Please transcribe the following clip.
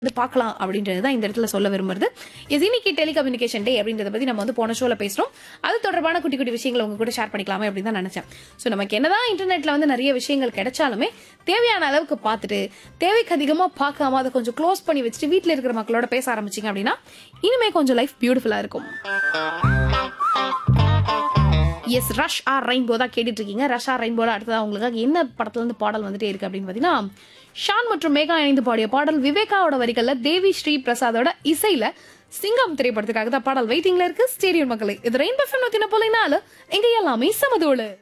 வந்து பார்க்கலாம் அப்படின்றது தான் இந்த இடத்துல சொல்ல விரும்புறது எஸ் இன்னைக்கு டெலிகம்யூனிகேஷன் டே அப்படின்றத பத்தி நம்ம வந்து போன ஷோல பேசுறோம் அது தொடர்பான குட்டி குட்டி விஷயங்களை உங்க கூட ஷேர் பண்ணிக்கலாமே அப்படின்னு தான் நினைச்சேன் ஸோ நமக்கு என்னதான் இன்டர்நெட்ல வந்து நிறைய விஷயங்கள் கிடைச்சாலுமே தேவையான அளவுக்கு பார்த்துட்டு தேவைக்கு அதிகமா பார்க்காம அதை கொஞ்சம் க்ளோஸ் பண்ணி வச்சுட்டு வீட்டில் இருக்கிற மக்களோட பேச ஆரம்பிச்சிங்க அப்படின்னா இனிமே கொஞ்சம் லைஃப் பியூட்டிஃபுல்லா இருக்கும் எஸ் ரஷ் ஆர் ரெயின்போ தான் கேட்டுட்டு இருக்கீங்க ரஷ் ஆர் ரெயின்போல அடுத்ததா உங்களுக்காக என்ன படத்துல இருந்து பாடல் வந்துட்டே இருக்கு அப்படின்னு பார்த்தீங்கன்னா ஷான் மற்றும் மேகா இணைந்து பாடிய பாடல் விவேகாவோட வரிகள்ல தேவி ஸ்ரீ பிரசாதோட இசையில சிங்கம் திரைப்படத்துக்காக தான் பாடல் வெயிட்டிங்ல இருக்கு ஸ்டேடியம் மக்களே இது ரெயின்போ ஃபேம் நூத்தி போல நாலு எங்க எல்லாமே சமதோடு